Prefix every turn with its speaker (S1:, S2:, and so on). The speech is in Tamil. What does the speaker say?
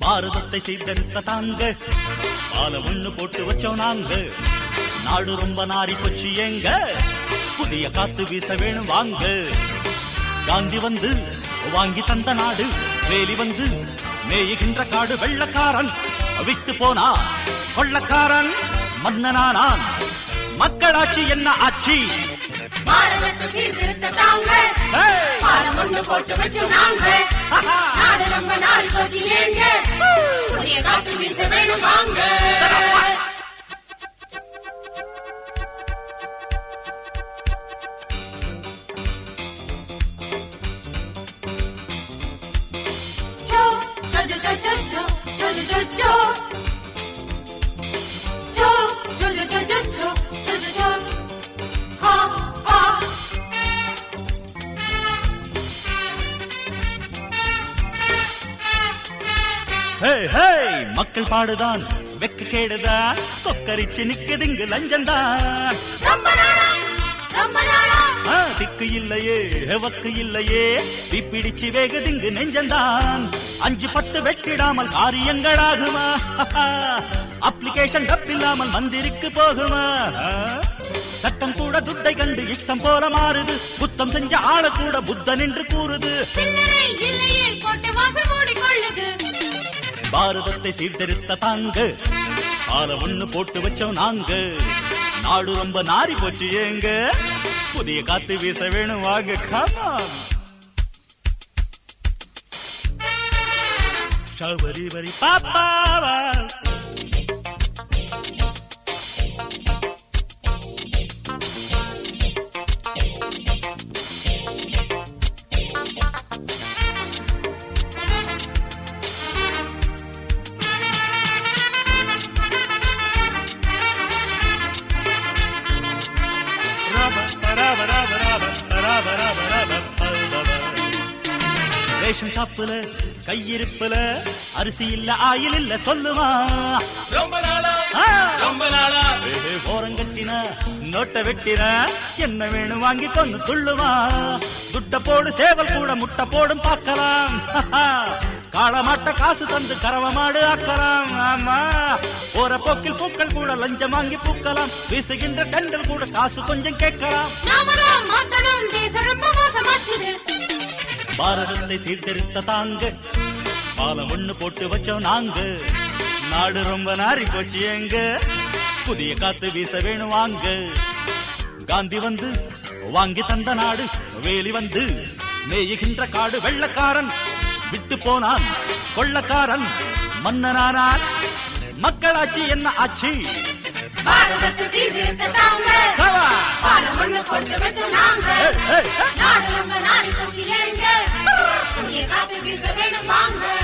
S1: பாரதத்தை சீர்திருத்த தாங்க பால ஒண்ணு போட்டு வச்சோம் நாங்க நாடு ரொம்ப நாரி போச்சு எங்க புதிய காத்து வீச வேணும் வாங்க காந்தி வந்து வாங்கி தந்த நாடு வேலி வந்து மேயுகின்ற காடு வெள்ளக்காரன் விட்டு போனா கொள்ளக்காரன் மன்னனானான் மக்களாட்சி என்ன ஆட்சி
S2: பாரதத்தை சீர்திருத்த தாங்க
S1: Hey!
S2: பாலம் ஒண்ணு போட்டு வச்சு நாங்க நாடு ரொம்ப நாள் போச்சு ஏங்க புதிய காத்து வீச வேணும் வாங்க ஜோ, ஜோ, ஜோ, ஜோ, ஜோ, ஜோ, ஜோ, ஜோ, ஜோ, ஜோ. ஜோ, ஜோ, ஜோ, ஜோ, ஜோ, ஜோ, ஜோ, ஜோ, ஜோ. ஹா, ஹா.
S1: ஹே ஹே மக்கள் பாடுதான் வெக்க கேடுதான் கொக்கரிச்சு நிக்குதுங்கு லஞ்சம்தான்
S2: ரொம்ப நாளா ரொம்ப நாளா
S1: ஆ, திக்கு இல்லையே வக்கு இல்லையே பிப்பிடிச்சு வேகுதுங்கு நெஞ்சந்தான் அஞ்சு பத்து வெட்டிடாமல் காரியங்களாகுமா அப்ளிகேஷன் தப்பில்லாமல் மந்திரிக்கு போகுமா ஆ? சட்டம் கூட துட்டை கண்டு இஷ்டம் போல மாறுது புத்தம் செஞ்ச ஆள கூட புத்தன் என்று கூறுது
S2: சில்லறை இல்லையே கோட்டை வாசல் மூடிக்கொள்ளுது
S1: பாரதத்தை சீர்திருத்த தாங்க பால ஒண்ணு போட்டு வச்சோம் நாங்க நாடு ரொம்ப நாரி போச்சு ஏங்க புதிய காத்து வீச வேணும் வாங்க கமான் ஷவரி வரி பாப்பாவா ரேஷன் ஷாப்புல கையிருப்புல அரிசி இல்ல ஆயில் இல்ல சொல்லுமா
S3: ரொம்ப நாளா
S1: ஆ.
S3: ரொம்ப நாளா
S1: ஏ, ஓரம் கட்டின நோட்டை வெட்டின என்ன வேணும் வாங்கி கொண்டு துள்ளுமா துட்ட போடு சேவல் கூட முட்டை போடும் பார்க்கலாம் காளமாட்ட காசு தந்து கறவ மாடு ஆக்கலாம் ஆமா போற போக்கில் பூக்கள் கூட லஞ்சம் வாங்கி பூக்கலாம் வீசுகின்ற கண்கள் கூட காசு கொஞ்சம் கேட்கலாம்
S2: நாம தான் மாத்தணும் தேசம் ரொம்ப மோசமாச்சுது
S1: பாரதத்தை சீர்திருத்த தாங்க பாலம் ஒண்ணு போட்டு வச்சோம் நாங்க நாடு ரொம்ப நாரி போச்சு எங்க புதிய காத்து வீச வேணும் வாங்க காந்தி வந்து வாங்கி தந்த நாடு வேலி வந்து மேயுகின்ற காடு வெள்ளக்காரன் விட்டு போனான் கொள்ளக்காரன் மன்னனானான் மக்களாட்சி என்ன ஆட்சி
S2: பாரதத்தை சீர்திருத்த தாங்க
S1: Come on!
S2: பாலம் ஒண்ணு போட்டு வச்சு நாங்க
S1: Hey, hey, hey!
S2: நாடு ரொம்ப நாள் போச்சு ஏங்க புதிய காத்து வீச வேணும் வாங்க